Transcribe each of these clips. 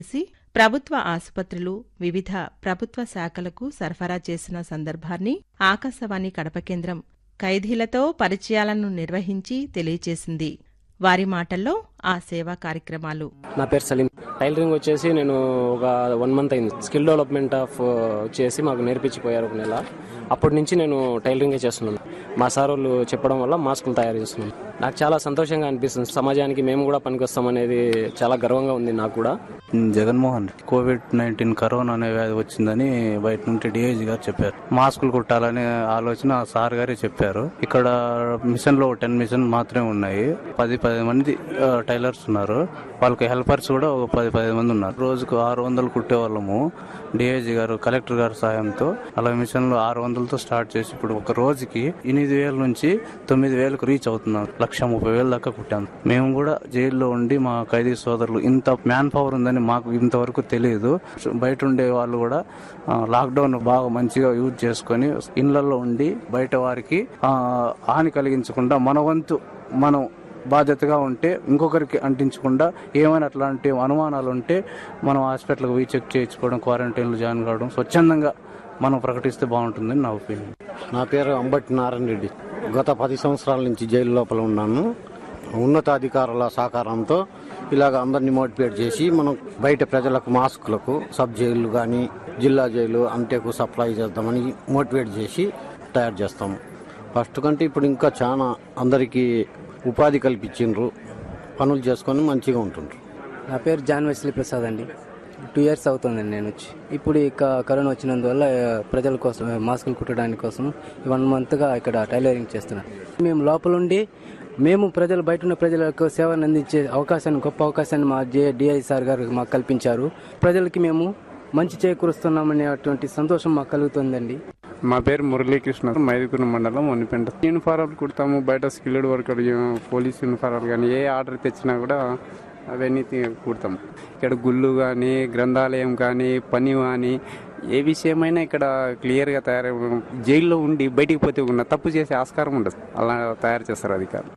చేసి ప్రభుత్వ ఆసుపత్రులు వివిధ ప్రభుత్వ శాఖలకు సరఫరా చేసిన సందర్భాన్ని ఆకాశవాణి కడప కేంద్రం ఖైదీలతో పరిచయాలను నిర్వహించి తెలియచేసింది వారి మాటల్లో ఆ సేవా కార్యక్రమాలు నా పేరు సలీం టైలరింగ్ వచ్చేసి నేను ఒక వన్ మంత్ అయింది స్కిల్ డెవలప్మెంట్ ఆఫ్ చేసి మాకు నేర్పించిపోయారు ఒక నెల అప్పటి నుంచి నేను టైలరింగే చేస్తున్నాను మా సార్ వాళ్ళు చెప్పడం వల్ల మాస్కులు తయారు చేస్తున్నాను నాకు చాలా సంతోషంగా అనిపిస్తుంది సమాజానికి మేము కూడా పనికొస్తాం అనేది చాలా గర్వంగా ఉంది నాకు కూడా Jaganmohan Reddy Covid nineteen corona అనే వ్యాధి వచ్చిందని బయట నుండి డిఐజీ గారు చెప్పారు మాస్కులు కుట్టాలనే ఆలోచన సార్ గారే చెప్పారు ఇక్కడ మిషన్ లో టెన్ మిషన్ మాత్రమే ఉన్నాయి పది పది మంది ఆ, టైలర్స్ ఉన్నారు వాళ్ళకి హెల్పర్స్ కూడా ఒక పది పది మంది ఉన్నారు రోజుకు ఆరు వందలు కుట్టే వాళ్ళము డిఐజీ గారు కలెక్టర్ గారి సాయంతో అలా మిషన్లు ఆరు వందలతో స్టార్ట్ చేసి ఇప్పుడు ఒక రోజుకి ఎనిమిది వేల నుంచి తొమ్మిది వేలకు రీచ్ అవుతున్నాం లక్ష ముప్పై వేల దాకా కుట్టాం మేము కూడా జైల్లో ఉండి మా ఖైదీ సోదరులు ఇంత మ్యాన్ పవర్ ఉందని మాకు ఇంతవరకు తెలియదు బయట ఉండే వాళ్ళు కూడా ఆ, లాక్డౌన్ బాగా మంచిగా యూజ్ చేసుకొని ఇళ్లలో ఉండి బయట వారికి ఆ, హాని కలిగించకుండా మన వంతు మనం బాధ్యతగా ఉంటే ఇంకొకరికి అంటించకుండా ఏమైనా అట్లాంటి అనుమానాలు ఉంటే మనం హాస్పిటల్కి పోయి చెక్ చేయించుకోవడం క్వారంటైన్లో జాయిన్ కావడం స్వచ్ఛందంగా మనం ప్రకటిస్తే బాగుంటుందని నా ఒపీనియన్ నా పేరు అంబటి నారాయణ రెడ్డి గత పది సంవత్సరాల నుంచి జైలు లోపల ఉన్నాను ఉన్నతాధికారుల సహకారంతో ఇలాగ అందరినీ మోటివేట్ చేసి మనం బయట ప్రజలకు మాస్కులకు సబ్ జైలు కానీ జిల్లా జైలు అంటేకు సప్లై చేద్దామని మోటివేట్ చేసి తయారు చేస్తాము ఫస్ట్ కంటే ఇప్పుడు ఇంకా చాలా అందరికీ ఉపాధి కల్పించిండ్రు పనులు చేసుకొని మంచిగా ఉంటుండ్రు నా పేరు జాన్ వెస్లీ ప్రసాద్ అండి టూ ఇయర్స్ అవుతుందండి నేను వచ్చి ఇప్పుడు ఇక కరోనా వచ్చినందువల్ల ఆ, ప్రజల కోసం ఆ, మాస్కులు కుట్టడానికి కోసం వన్ మంత్గా ఇక్కడ టైలరింగ్ చేస్తున్నాను మేము లోపల ఉండి మేము ప్రజలు బయట ఉన్న ప్రజలకు సేవను అందించే అవకాశాన్ని గొప్ప అవకాశాన్ని మా జే డిఐ సార్ గారు మాకు కల్పించారు ప్రజలకి మేము మంచి చేకూరుస్తున్నామనేటువంటి సంతోషం మాకు కలుగుతుందండి మా పేరు మురళీకృష్ణ మైదుకూరు మండలం ఒనిపెంట యూనిఫారాలు కుడతాము బయట స్కిల్డ్ వర్కర్ పోలీస్ యూనిఫారాలు కానీ ఏ ఆర్డర్ తెచ్చినా కూడా అవన్నీ తీ- కుడతాం ఇక్కడ గుళ్ళు కానీ గ్రంథాలయం కానీ పని కానీ ఏ విషయమైనా ఇక్కడ క్లియర్గా తయారై జైల్లో ఉండి బయటికి పోతే ఉన్న తప్పు చేసే ఆస్కారం ఉండదు అలా తయారు చేస్తారు అధికారులు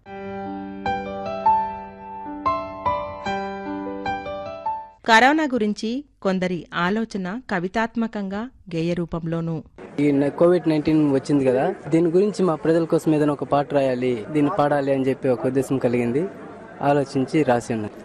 కరోనా గురించి కొందరి ఆలోచన కవితాత్మకంగా గేయ రూపంలోనూ ఈ న- కోవిడ్ నైన్టీన్ వచ్చింది కదా దీని గురించి మా ప్రజల కోసం ఏదైనా ఒక పాట రాయాలి దీన్ని పాడాలి అని చెప్పి ఒక ఉద్దేశం కలిగింది ఆలోచించి రాసి ఉన్నాను